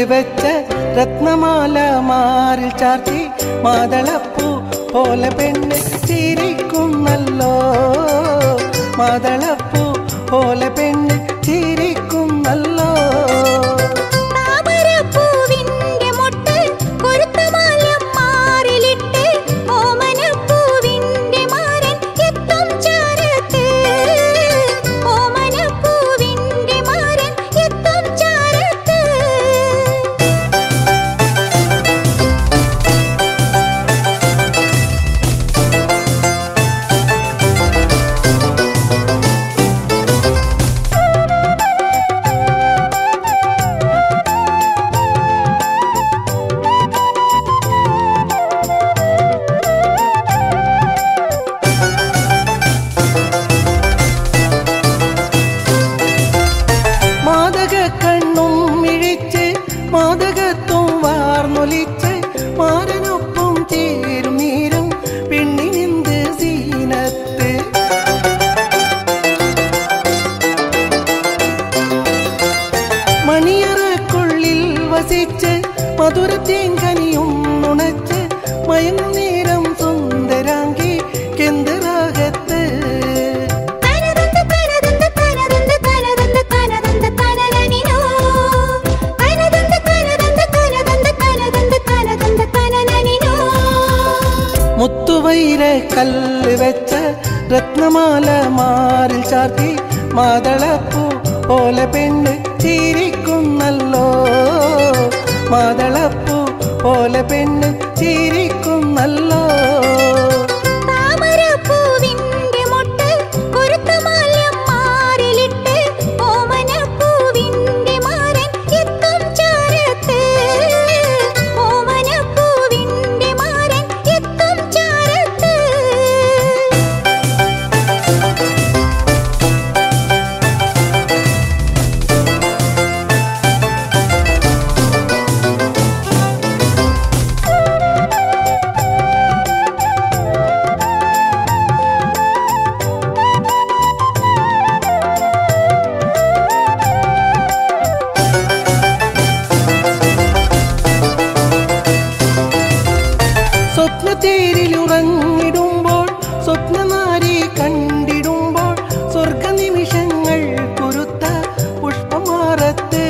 വെച്ച രത്നമാല മാറിൽ ചാർത്തി മാതളപ്പൂ പോലെ പെണ്ണ് ചിരിക്കുന്നല്ലോ മാതളപ്പൂ പോലെ പെണ്ണ് ചിരിക്കുന്നല്ലോ താമരപ്പൂവിന്റെ മൊട്ട് കൊഴുത്ത മാലം മാറിലിട്ട് ഓമനപ്പൂവിന്റെ മാരൻ എത്തും ചാരത്ത് ഓമനപ്പൂവിന്റെ മാരൻ എത്തും ചാരത്ത് മാതക കണ്ണും മിഴിച്ച് മാതകത്വം വാർന്നൊലിച്ച് മാരനൊപ്പം ചേരും നീരും പെണ്ണിനെന്ത് സീനത്ത് മണിയറക്കുള്ളിൽ വസിച്ച് മധുരത്തേൻ കനിയും നുണച്ച് മയങ്ങുനേരം സുന്ദരാങ്കി കെന്തരാകത്ത് തനതന്ത തനതന്ത തനതന്ത തനതന്ത തനതന്ത തനനനിനോ തനതന്ത തനതന്ത തനതന്ത തനതന്ത തനതന്ത തനനനിനോ മുത്തുവൈര കല്ല് വെച്ച രത്നമാല മാറിൽ ചാർത്തി മാതളപ്പൂ പോലെ പെണ്ണ് ചിരിക്കുന്നല്ലോ മാതളപ്പൂ പോലെ പെണ്ണ് ചിരിക്കുന്നല്ലോ താമരപ്പൂവിന്റെ മൊട്ട് കൊഴുത്ത മാലം മാറിലിട്ട് ഓമനപ്പൂവിന്റെ മാരൻ എത്തും ചാരത്ത് ഓമനപ്പൂവിന്റെ മാരൻ എത്തും ചാരത്ത് സ്വപ്നത്തേരിലുറങ്ങിടുമ്പോൾ സ്വപ്നനാരി കണ്ടിടുമ്പോൾ സ്വർഗ നിമിഷങ്ങൾ കുരുത്ത പുഷ്പമാറത്ത്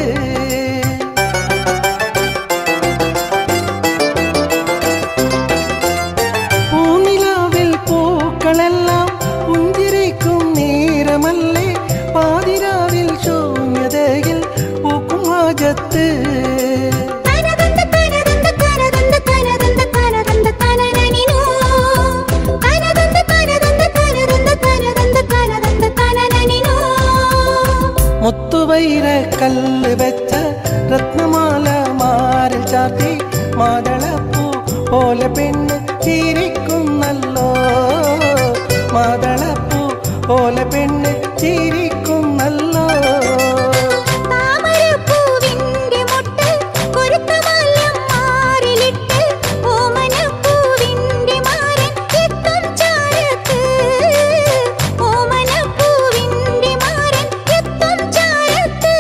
പൂനിലാവിൽ പൂക്കളെല്ലാം പുഞ്ചിരിക്കും നേരമല്ലേ പാതിരാവിൽ ശൂന്യതയിൽ പൂക്കും ആജത്ത് തനതന്ത തനതന്ത തനതന്ത തനതന്ത തനതന്ത തനനനിനോ തനതന്ത തനതന്ത തനതന്ത തനതന്ത തനതന്ത തനനനിനോ മുത്തുവൈര കല്ല് വെച്ച രത്നമാല മാറിൽ ചാർത്തി മാതളപ്പൂ പോലെ പെണ്ണ് ചിരിക്കുന്നല്ലോ മാതളപ്പൂ പോലെ പെണ്ണ് ചിരിക്കുന്നല്ലോ താമരപ്പൂവിന്റെ മൊട്ട് കൊഴുത്ത മാലം മാറിലിട്ട് ഓമനപ്പൂവിന്റെ മാരൻ എത്തും ചാരത്ത് ഓമനപ്പൂവിന്റെ മാരൻ എത്തും ചാരത്ത്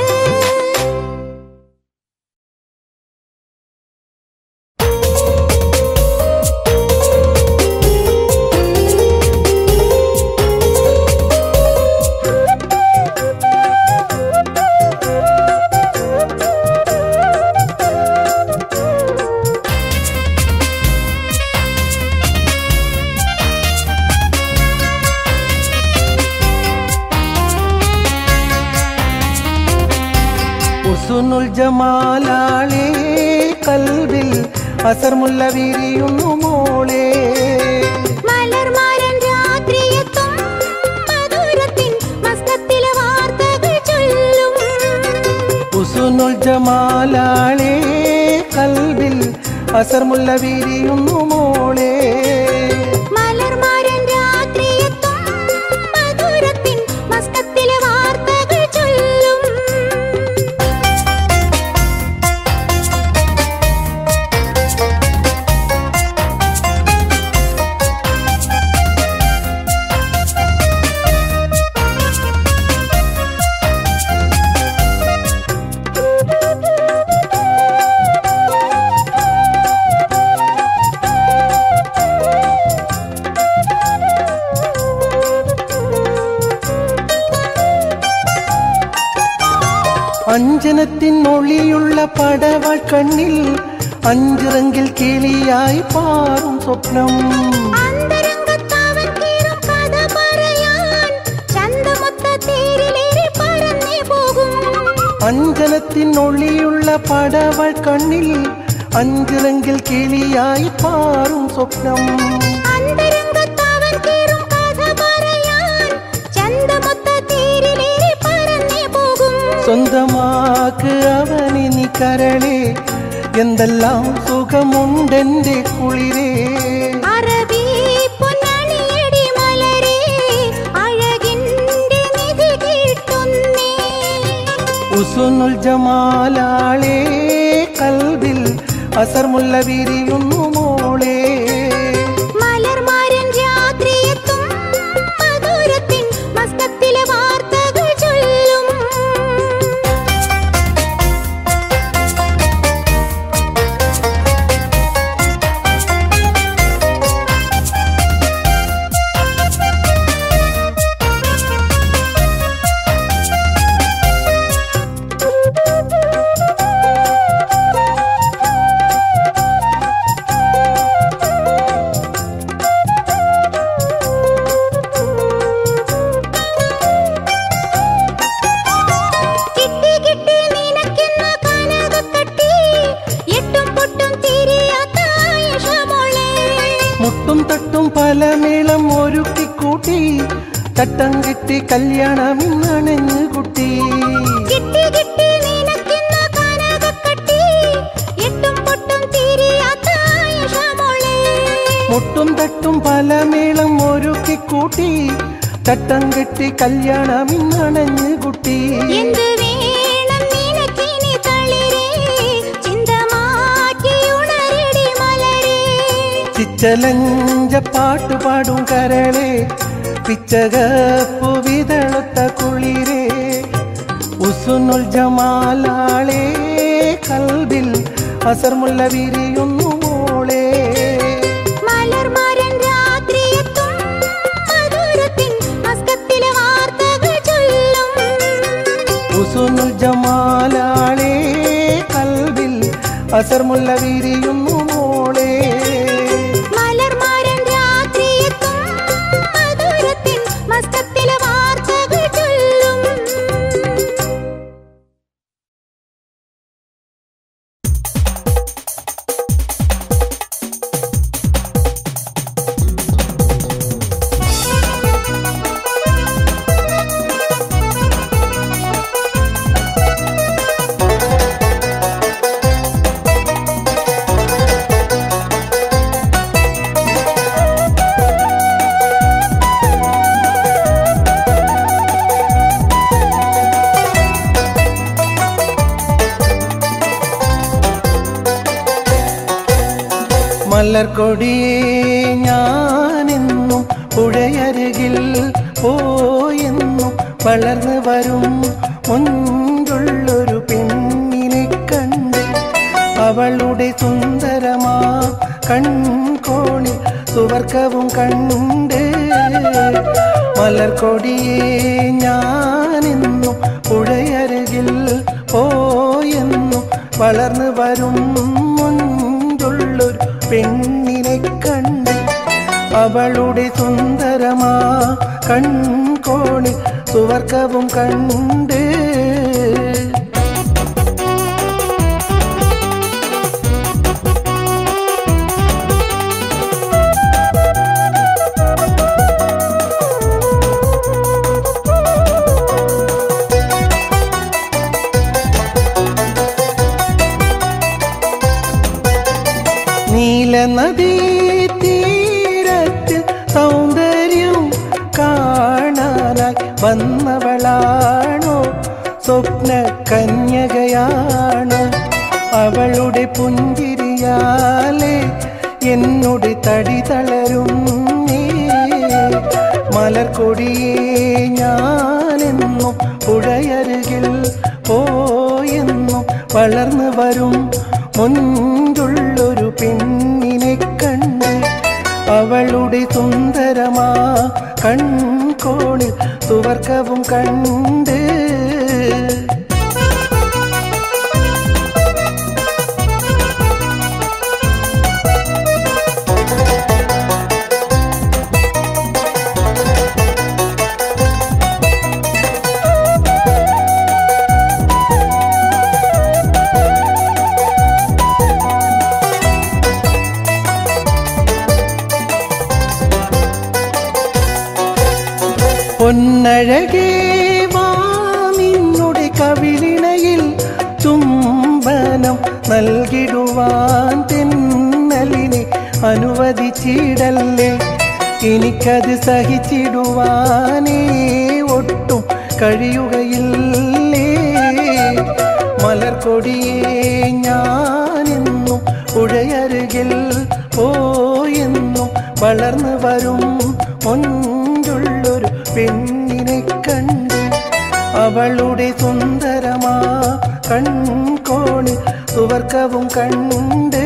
ഉസുനുൽ ജമാലാളേ കൽവിൽ അസർമുല്ല വിരിയുന്നു മോളേ മലർമാരൻ രാത്രിയെത്തും മധുരത്തിൻ മസ്കത്തിലെ വാർത്തകൾ ചൊല്ലും ഉസുനുൽ ജമാലാളേ കൽവിൽ അസർമുല്ല വിരിയുന്നു മോളേ മലർമാരൻ രാത്രിയെത്തും മധുരത്തിൻ മസ്കത്തിലെ വാർത്തകൾ ചൊല്ലും അഞ്ജനത്തിനൊളിയുള്ള പടവാൾ കണ്ണിൽ അഞ്ചിറങ്കിൽ കിളിയായി പാറും സ്വപ്നം അന്തരംഗത്തവൻ കീറും കഥ പറയാൻ ചന്തമൊത്ത തേരിലേറി പറന്നേ പോകും അഞ്ജനത്തിനൊളിയുള്ള പടവാൾ കണ്ണിൽ അഞ്ചിറങ്കിൽ കിളിയായി പാറും സ്വപ്നം അന്തരംഗത്തവൻ കീറും കഥ പറയാൻ ചന്തമൊത്ത തേരിലേറി പറന്നേ പോകും സ്വന്തമാക്ക് അവനിനി കരളെ എന്തെല്ലാം സുഖമുണ്ടെന്റെ കുളിരേ അറബി പൊന്നണിയടി മലരേ അഴകിന്റെ നിധി കിട്ടുന്നേ ഉസുനുൽ ജമാലാളേ കൽബിൽ അസർമുല്ല വിരിയുന്നു മോളേ മലർമാരൻ രാത്രിയെത്തും മധുരത്തിൻ മസ്കത്തിലെ വാർത്തകൾ ചൊല്ലും കിട്ടി കിട്ടി നിനക്കെന്ന കനകക്കട്ടി എട്ടും പൊട്ടും തിരിയാത്ത ആയിഷമോളെ മുട്ടും തട്ടും പല മേളം ഒരുക്കിക്കൂട്ടി തട്ടം കിട്ടി കല്യാണമിന്നണഞ്ഞു കുട്ടി കിട്ടി കിട്ടി നിനക്കെന്ന കനകക്കട്ടി എട്ടും പൊട്ടും തിരിയാത്ത ആയിഷമോളെ മുട്ടും തട്ടും പല മേളം ഒരുക്കിക്കൂട്ടി തട്ടം കിട്ടി കല്യാണമിന്നണഞ്ഞു കുട്ടി എന്ത് വേണം നിനക്കിനി തളിരേ ചിന്ത മാറ്റി ഉണരടി മലരേ ചിച്ചലഞ്ച പാട്ട് പാടും കരളെ പിച്ചകപ്പു വിതളുത്ത കുളിരേ ഉസുനുൽ ജമാലാളേ കൽബിൽ അസർമുല്ല വിരിയുന്നു മോളേ മലർമാരൻ രാത്രിയെത്തും മധുരത്തിൻ മസ്കത്തിലെ വാർത്തകൾ ചൊല്ലും ഉസുനുൽ ജമാലാളേ കൽബിൽ അസർമുല്ല വിരിയുന്നു മോളേ മലർമാരൻ രാത്രിയെത്തും മധുരത്തിൻ മസ്കത്തിലെ വാർത്തകൾ ചൊല്ലും മലർക്കൊടിയേ ഞാനെന്നും പുഴയരുകിൽ പോയെന്നും വളർന്നു വരും മുൻപുള്ളൊരു പെണ്ണിനെ കണ്ട് അവളുടെ സുന്ദരമാ കൺകോണിൽ സുവർക്കവും കണ്ട് മലർക്കൊടിയേ ഞാനെന്നും പുഴയരുകിൽ പോയെന്നും വളർന്നു വരും മുൻപുള്ളൊരു പെണ്ണിനെ കണ്ട് അവളുടെ സുന്ദരമാ കൺകോണിൽ സുവർക്കവും കണ്ട് നീല നദീ തീരത്തിൽ സൗന്ദര്യം കാണാനായി വന്നവളാണോ സ്വപ്ന കന്യകയാണോ അവളുടെ പുഞ്ചിരിയാലെ എന്നോട് തടി തളരും നീ മലർക്കൊടിയേ ഞാനെന്നും പുഴയരുകിൽ പോയെന്നും വളർന്നു വരും മുൻപുള്ളൊരു പെണ്ണിനെ കണ്ട് അവളുടെ സുന്ദരമാ കൺകോണിൽ സുവർക്കവും കണ്ട് നൽകിടുവാൻ തെന്നലിനെ അനുവദിച്ചിടല്ലേ എനിക്കത് സഹിച്ചിടുവാനേ ഒട്ടും കഴിയുകയില്ലേ മലർക്കൊടിയേ ഞാനെന്നും ഉഴയരുകിൽ പോയെന്നും വളർന്നു വരും മൊഞ്ചുള്ളൊരു പെണ്ണിനെ കണ്ട് അവളുടെ സുന്ദരമാ കൺകോണിൽ സുവർക്കവും കണ്ട്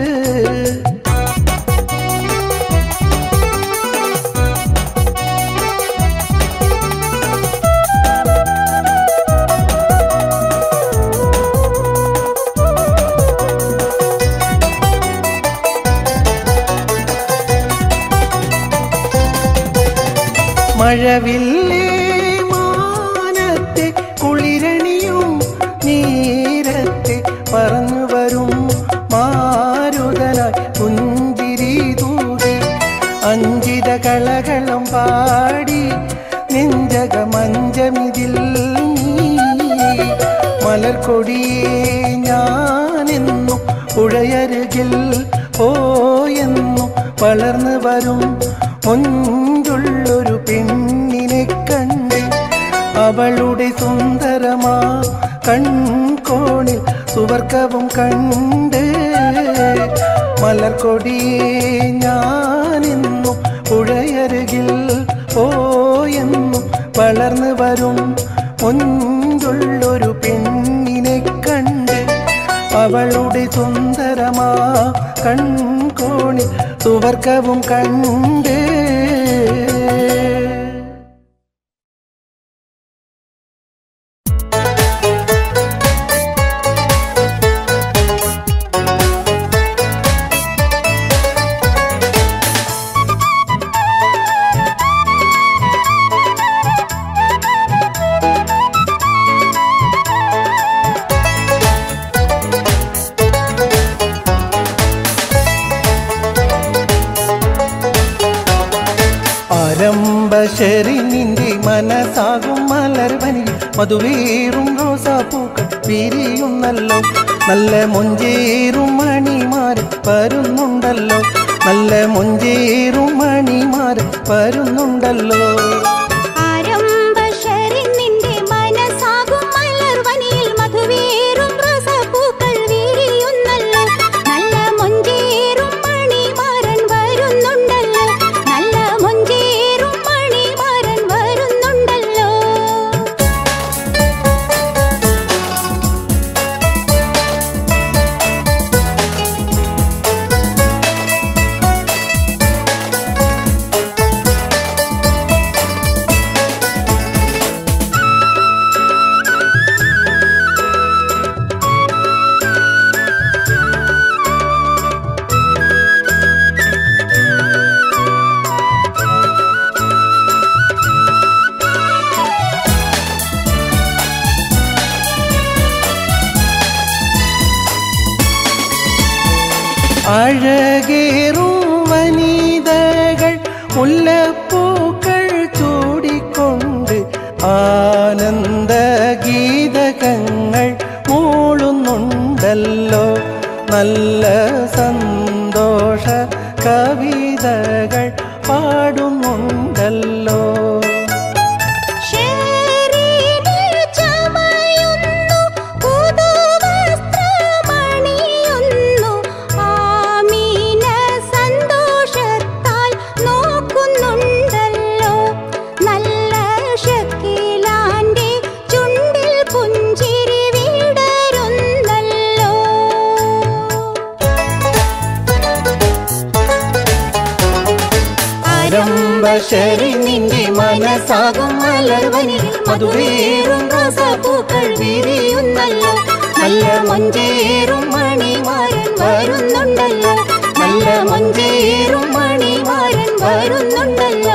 മഴവില്ലേ മാനത്തെ കുളിരണിയും നീരത്തെ പറന്നു വരും മാരുതനായി പുഞ്ചിരി തൂകി അഞ്ചിത കളകളം പാടി നെഞ്ചക മഞ്ചമിതിൽ നീ മലർക്കൊടിയേ ഞാനെന്നും പുഴയരുകിൽ പോയെന്നും വളർന്നു വരും മുഞ്ചുള്ളൊരു പെണ്ണിനെ കണ്ട് അവളുടെ സുന്ദരമാ കൺകോണിൽ സുവർക്കവും കണ്ട് മലർക്കൊടിയേ ഞാനെന്നും പുഴയരുകിൽ പോയെന്നും വളർന്നു വരും മുഞ്ചുള്ളൊരു പെണ്ണിനെ കണ്ട് അവളുടെ സുന്ദരമാ കൺകോണിൽ സുവർക്കവും കണ്ട് ആരംഭശരിനിന്റെ മനസ്സാകും മലർവനിൽ മധുവേറും റോസാപ്പൂക്കൾ വിരിയുന്നല്ലോ നല്ല മൊഞ്ചേറും മണിമാർ വരുന്നുണ്ടല്ലോ നല്ല മൊഞ്ചേറും മണിമാർ വരുന്നുണ്ടല്ലോ ആരംഭശരിൻ നിന്റെ മനസ്സാകും മലർവനിയിൽ മധുവേറും റോസാപ്പൂക്കൾ വിരിയുന്നല്ലോ. നല്ല മൊഞ്ചേറും മണിമാരൻ വരുന്നുണ്ടല്ലോ. നല്ല മൊഞ്ചേറും മണിമാരൻ വരുന്നുണ്ടല്ലോ അഴകേറും വനിതകൾ മുല്ലപ്പൂക്കൾ ചൂടിക്കൊണ്ട് ആനന്ദ ഗീതകങ്ങൾ മൂളുന്നുണ്ടല്ലോ നല്ല സന്തോഷ കവിതകൾ പാടുന്നുണ്ടല്ലോ ശരീരിൽ ചമയുന്നു പുതുവസ്ത്രമണിയുന്നു ആമീന സന്തോഷത്താൽ നോക്കുന്നുണ്ടല്ലോ നല്ല ഷക്കീലാന്റെ ചുണ്ടിൽ പുഞ്ചിരി വിടരുന്നല്ലോ ആരംഭശരി നിന്റെ മനസ്സാകും മലർവനിൽ മധുവേറും റോസാപ്പൂക്കൾ വിരിയുന്നല്ലോ നല്ല മൊഞ്ചേറും മണിമാരൻ വരുന്നുണ്ടല്ലോ നല്ല മൊഞ്ചേറും മണിമാരൻ വരുന്നുണ്ടല്ലോ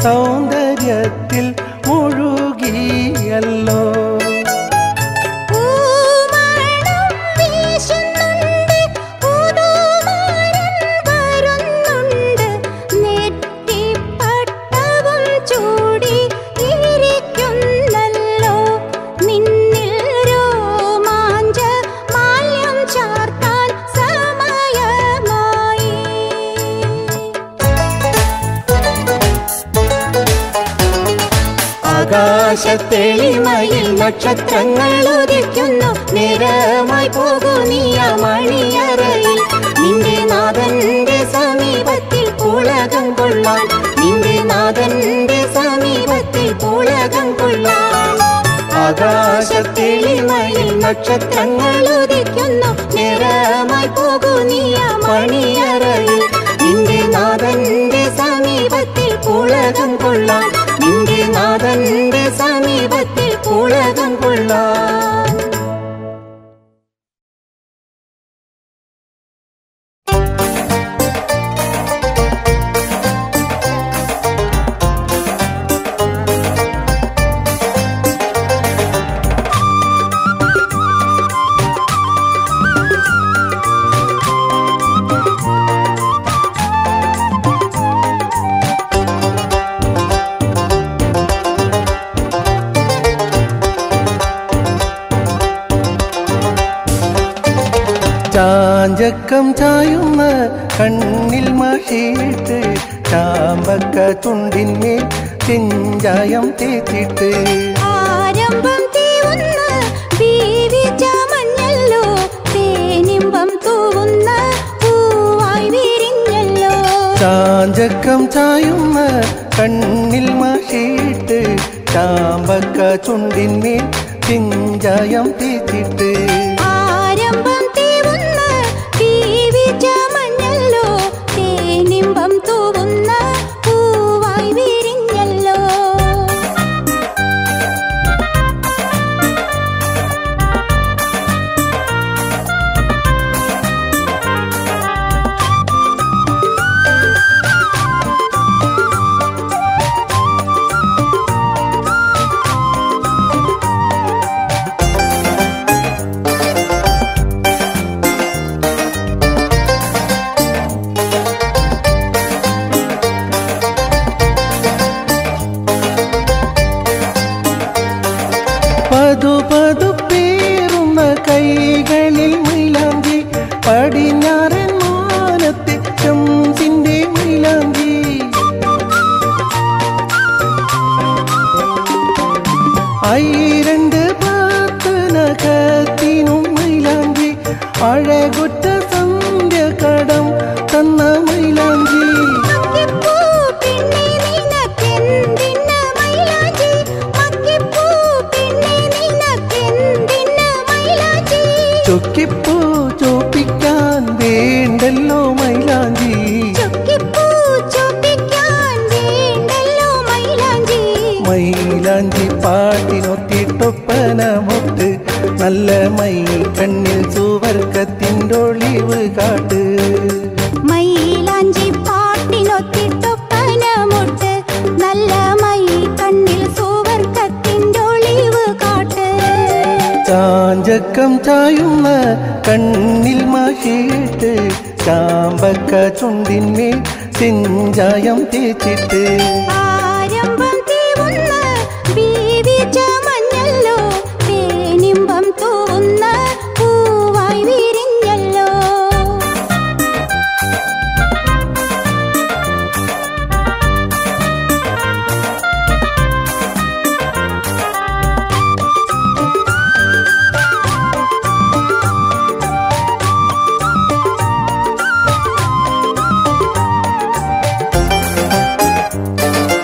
സൗന്ദര്യത്തിൽ മുഴുകിയല്ലോ പൂമണം വീശുന്നുണ്ട് പുതുമാരൻ വരുന്നുണ്ട് നെറ്റിപ്പട്ടവും ചൂടി ഇരിക്കുന്നല്ലോ നിന്നിൽ രോമാഞ്ച മാല്യം ചാർത്താൻ സമയമായി ആകാശത്തെളിമയിൽ നക്ഷത്രങ്ങൾ ഉദിക്കുന്നു നിരമായി പോകൂ നീയ മണിയറയിൽ നിന്റെ നാഥന്റെ സമീപത്തിൽ പുളകം കൊള്ളാൻ നിന്റെ നാഥന്റെ സമീപത്തിൽ പുളകം കൊള്ളാൻ ആകാശത്തെളിമയിൽ നക്ഷത്രങ്ങൾ ഉദിക്കുന്നു നിരമായി പോകൂ നീയ മണിയറയിൽ നിന്റെ നാഥന്റെ സമീപത്തിൽ പുളകം കൊള്ളാൻ നിന്റെ നാഥന്റെ സമീപത്തിൽ പുളകം കൊള്ളാൻ ചാഞ്ചക്കം ചായുന്ന കണ്ണിൽ മഷിയിട്ട് ചാമ്പക്ക ചുണ്ടിന്മേൽ ചെഞ്ചായം തേച്ചിട്ട് ആരംഭം തീവുന്ന ബീവിച്ച മഞ്ഞല്ലോ തേനിമ്പം തൂവുന്ന പൂവായി വിരിഞ്ഞല്ലോ ചാഞ്ചക്കം ചായുന്ന കണ്ണിൽ മഷിയിട്ട് ചാമ്പക്ക ചുണ്ടിന്മേൽ ചെഞ്ചായം തേച്ചിട്ട് ആരംഭം തീവുന്ന ബീവിച്ച മഞ്ഞല്ലോ തേനിമ്പം തൂവുന്ന പൂവായി വിരിഞ്ഞല്ലോ പതു പതു പേറുന്ന കൈകളിൽ മൈലാഞ്ചി പടിഞ്ഞാറൻ മാനത്തെ ശംസിന്റെ മൈലാഞ്ചി ഐരണ്ട് പത്ത് നഖത്തിനും മൈലാഞ്ചി അഴകുറ്റ സന്ധ്യ കടം തന്ന മൈലാഞ്ചി മക്കിപ്പൂ പെണ്ണേ നിനക്കെന്തിന്ന മൈലാഞ്ചി മക്കിപ്പൂ പെണ്ണേ നിനക്കെന്തിന്ന മൈലാഞ്ചി ചൊക്കിപ്പൂ ചോപ്പിക്കാൻ വേണ്ടല്ലോ മൈലാഞ്ചി ചൊക്കിപ്പൂ ചോപ്പിക്കാൻ വേണ്ടല്ലോ മൈലാഞ്ചി മൈലാഞ്ചി പാട്ടിനൊത്തിട്ടൊപ്പന മുട്ട് നല്ല മൈ കണ്ണിൽ സുവർക്കത്തിൻ്റെ ഒളിവ് കാട്ട് മൈലാഞ്ചി പാട്ടിനൊത്തിട്ടൊപ്പനമുട്ട് നല്ല മൈ കണ്ണിൽ സുവർക്കത്തിൻ്റെ ഒളിവ് കാട്ട് ചാഞ്ചക്കം ചായുന്ന കണ്ണിൽ മഷിയിട്ട് ചാമ്പക്ക ചുണ്ടിന്മേൽ ചെഞ്ചായം തേച്ചിട്ട് ആരംഭം തീവുന്ന ബീവിച്ച മഞ്ഞല്ലോ തേനിമ്പം തൂവുന്ന പൂവായി വിരിഞ്ഞല്ലോ ചാഞ്ചക്കം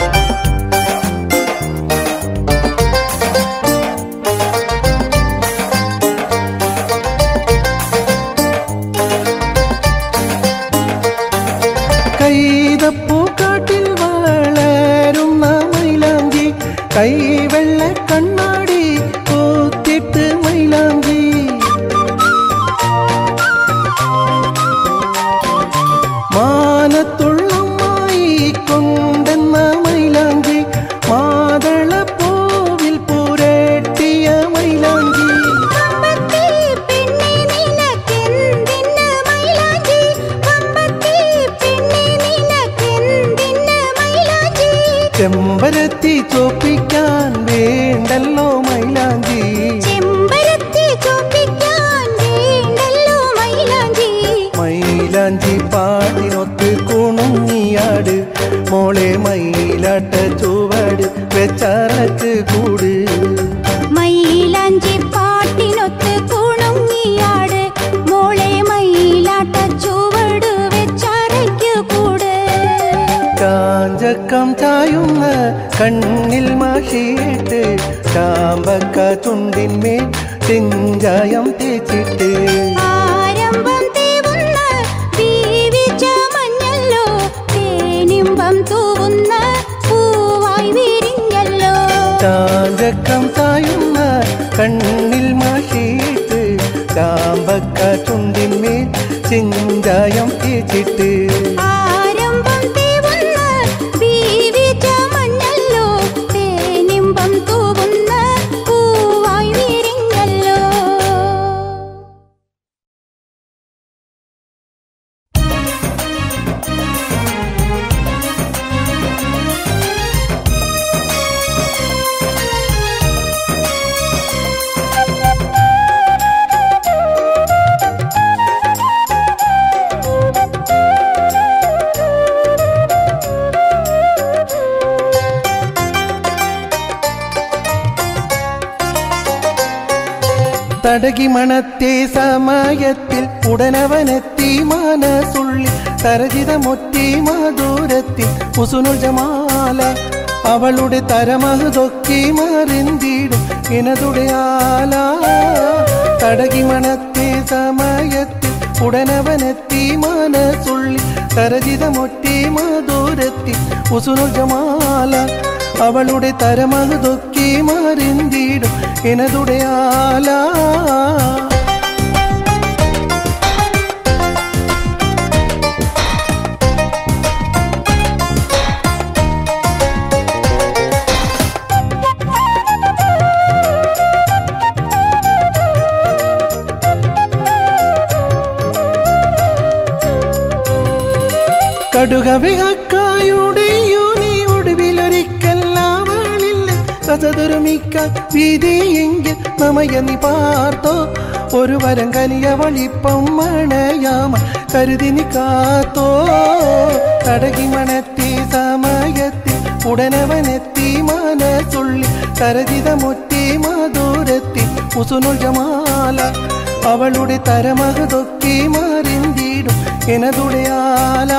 ചെമ്പരത്തി ചോപ്പിക്കാൻ വേണ്ടല്ലോ മൈലാഞ്ചി ചെമ്പരത്തി ചോപ്പിക്കാൻ വേണ്ടല്ലോ മൈലാഞ്ചി മൈലാഞ്ചി പാട്ടിനൊത്ത് കുണുങ്ങിയാട് മോളെ മയിലാട്ട ചുവട് വെച്ചാറക്ക് കൂട് മൈലാഞ്ചി പാട്ടിനൊത്ത് കുണുങ്ങിയാട് മോളെ മയിലാട്ട ചുവട് വെച്ചറയ്ക്കു കൂട് കാഞ്ചക്കം ചായുന്ന കണ്ണിൽ മാഷിയിട്ട് ചാമ്പക്ക ചുണ്ടിന്മേൽ ചെഞ്ചായം തേച്ചിട്ട് ആരംഭം തീവുന്ന ജീവിച്ച മഞ്ഞല്ലോ തേനിമ്പം തൂവുന്ന പൂവായി വിരിഞ്ഞല്ലോ ചാഞ്ചക്കം ചായുന്ന കണ്ണിൽ മാഷിയിട്ട് ചാമ്പക്ക ചുണ്ടിന്മേൽ ചെഞ്ചായം തേച്ചിട്ട് ആരംഭം തീവുന്ന ജീവിച്ച മഞ്ഞല്ലോ തേനിമ്പം തൂവുന്ന പൂവായി വിരിഞ്ഞല്ലോ തടകി മണത്തെ സമയത്തിൽ ഉടനവനെത്തി മനസുള്ളി തരജിതമൊറ്റി മധുരത്തിൽ കുസുനുൽ ജമാല അവളുടെ തരമഹതൊക്കി മറിന്തിടും ഇനതുടെ ആല തടകി മണത്തെ സമയത്തിൽ ഉടനവനെത്തി മനസുള്ളി തരജിതമൊറ്റി മധുരത്തിൽ കുസുനുൽ ജമാല അവളുടെ തരമഹതൊക്കി മറിന്തിടും എനതുടെ ആല കടുകവിഹക്കായുടെ യൂനി ഒടുവിലൊരിക്കല്ലാവളില്ല കഥതുരുമിക്ക വീതിയെങ്കിൽ നമയ നീ പാർത്തോ ഒരു വരം കനിയവളിപ്പം മണയാമ കരുതി നീ കാത്തോ തടകി മണത്തി സമയത്തിൽ ഉടനവനെത്തി മനസുള്ളി കരജിതമൊറ്റി മധുരത്തി ഉസുനുൽ ജമാല അവളുടെ തരമഹതൊക്കി മറിന്തിടും എനതുടെ ആല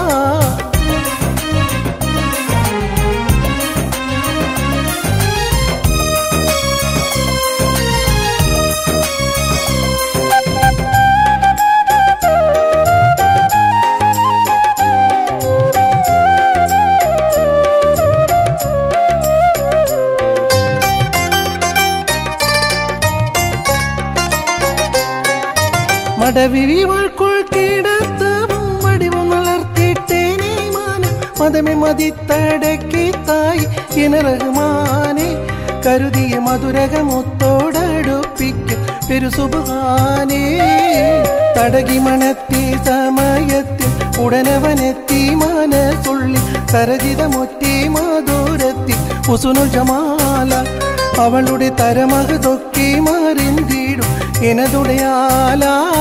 മടവിരിവൾക്കുൾ കിടത്തവും വടിവും വളർത്തിട്ടേനെ മാനം മതമെ മതിത്തടക്കി തായി ഇനറഹ്മാനെ കരുതിയ മധുരകമൊത്തോടടുപ്പിക്കും പെരുസുബാനേ തടകി മണത്തി സമയത്തിൽ ഉടനവനെത്തി മനസുള്ളി കരജിതമൊറ്റി മധുരത്തിൽ ഉസുനുൽ ജമാല അവളുടെ തരമഹതൊക്കി മറിന്തിടും എനതുടെ ആല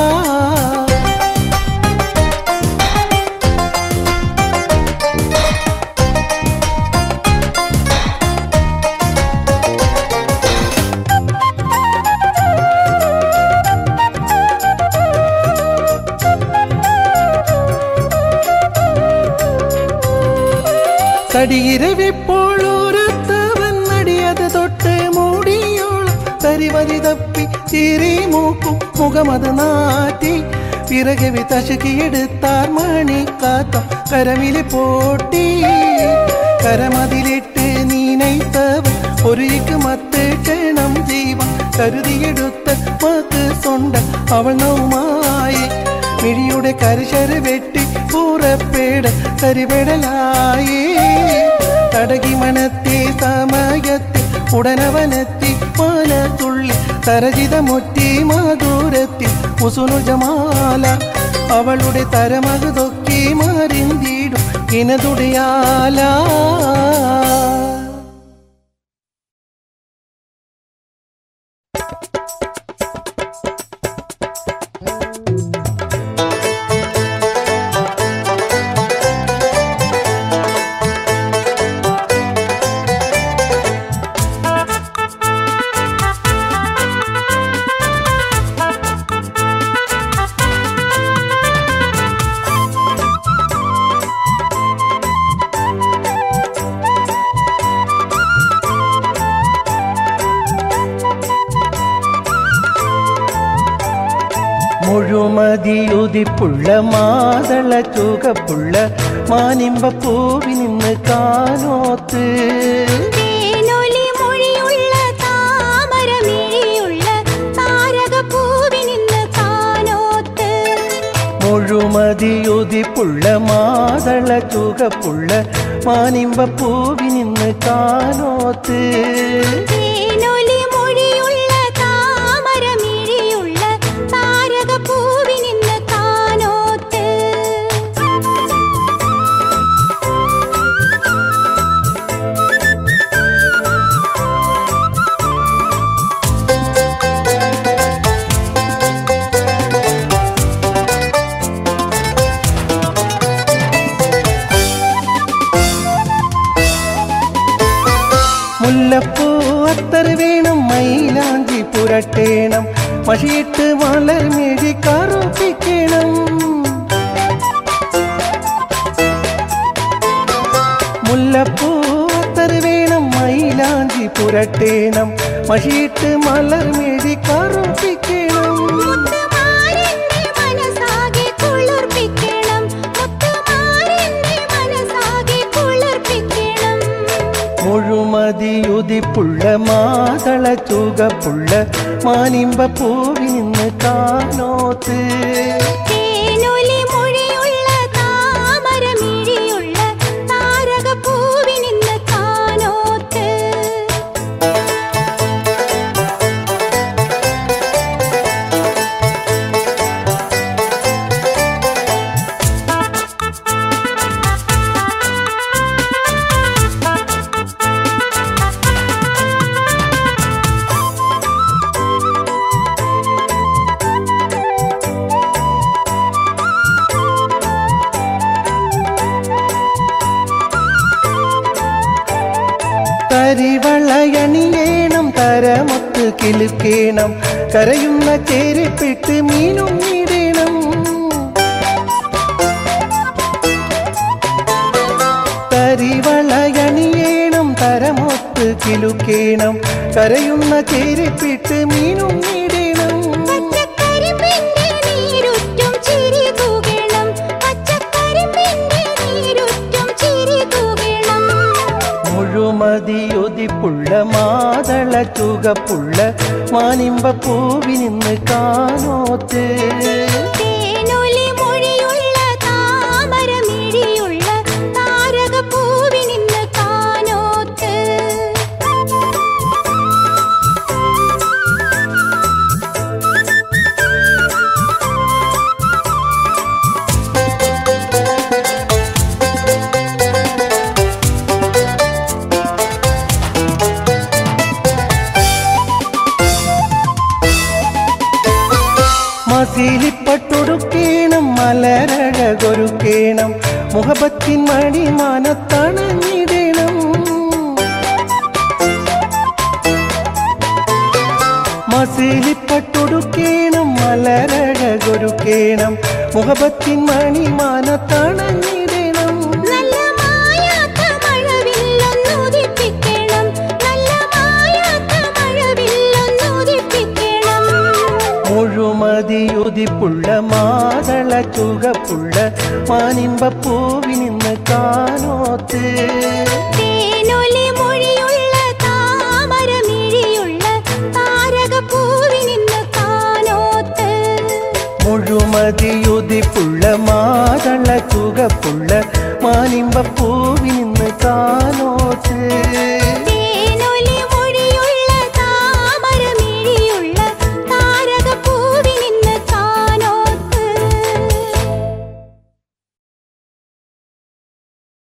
തടിയിരവിപ്പോഴോരത്തവൻ നടിയത് തൊട്ട് മൂടിയോളം തരിവതി തപ്പി ചിരി മൂക്കും മുഖമത് നാറ്റി പിറകെ തശുക്കിയെടുത്താർ മണിക്കാത്തം കരമിലെ പോട്ടി കരമതിലിട്ട് നീനൈത്തവൻ ഒരുക്ക് മത്ത് ക്ഷണം ജീവൻ കരുതിയെടുത്ത മക്ക് സ്വണ്ട അവൾ നൗമായി മിഴിയുടെ കരിശര് വെട്ടി പൂറപ്പേട് കരിപെടലായി തടകി മണത്തി സമയത്തിൽ ഉടനവനെത്തി മനത്തുള്ളി തരജിതമൊറ്റി മധുരത്തിൽ ഉസുനു ജമാല അവളുടെ തരമകുതൊക്കി മറിന്തിടും ഇനതുടിയാല മുഴുമതിയുതിപ്പുള്ള മാതള ചുകപ്പുള്ള മാനിമ്പ പൂവി നിന്ന് കാനോത്ത് തേനൊലി മൊഴിയുള്ള താമരമിഴിയുള്ള താരകപ്പൂവിനിന്ന് കാനോത്ത് മുഴുമതിയുതിപ്പുള്ള മാതള ചുകപ്പുള്ള മാനിമ്പ പൂവി നിന്ന് കാനോത്ത് തേനൊലി മൊഴിയുള്ള താമരമിഴിയുള്ള താരകപ്പൂവിനിന്ന് കാനോത്ത് മുല്ലപ്പൂ അത്തർ വേണം മൈലാഞ്ചി പുരട്ടേണം മഷിയിട്ട് മലർ മെഴി കറുപ്പിക്കണം മുല്ലപ്പൂ അത്തർ വേണം മൈലാഞ്ചി പുരട്ടേണം മഷിയിട്ട് മലർ മെഴി കറുപ്പിക്കണം മുത്തുമാരന്റെ മനസ്സാകെ കുളിർപ്പിക്കണം മുത്തുമാരന്റെ മനസ്സാകെ കുളിർപ്പിക്കണം മുഴുമതിയുതിപ്പുള്ള മാതള ചുകപ്പുള്ള മാനിമ്പ പൂവി നിന്ന് കാനോത്ത് തേനൊലി മൊഴിയുള്ള താമരമിഴിയുള്ള താരകപ്പൂവിനിന്ന് കാനോത്ത് കരിവളയണിയേണം തരമൊത്ത് കിലുക്കേണം കരയുന്ന ചേരിപ്പിട്ട് മീനും ഇടണം കരിവളയണിയേണം തരമൊത്ത് കിലുക്കേണം കരയുന്ന ചേരിപ്പിട്ട് മീനും ഇടണം പച്ചക്കരിമ്പിന്റെ നീരുറ്റും ചിരി തൂകണം പച്ചക്കരിമ്പിന്റെ നീരുറ്റും ചിരി തൂകണം മുഴുമതിയൊതിപ്പുള്ള മാതള ചുകപ്പുള്ള മാനിമ്പ പൂവി നിന്ന് കാനോത്ത് തേനൊലി മൊഴിയുള്ള താമരമിഴിയുള്ള താരകപ്പൂവിനിന്ന് കാനോത്ത് മസിലിപ്പട്ടൊടുക്കേണം മലരഴകൊരുക്കേണം മുഖപത്തിൻ മണിമാനത്തണഞ്ഞിടണം മസിലിപ്പട്ടൊടുക്കേണം മലരഴകൊരുക്കേണം മുഖപത്തിൻ മണിമാനത്തണഞ്ഞിടണം നല്ല മായാത്ത മഴവില്ലൊന്നുദിപ്പിക്കണം നല്ല മായാത്ത മഴവില്ലൊന്നുദിപ്പിക്കണം മുഴുമതിയുതിപ്പുള്ള മാതള ചുകപ്പുള്ള മാനിമ്പ പൂവി നിന്ന് കാനോത്ത്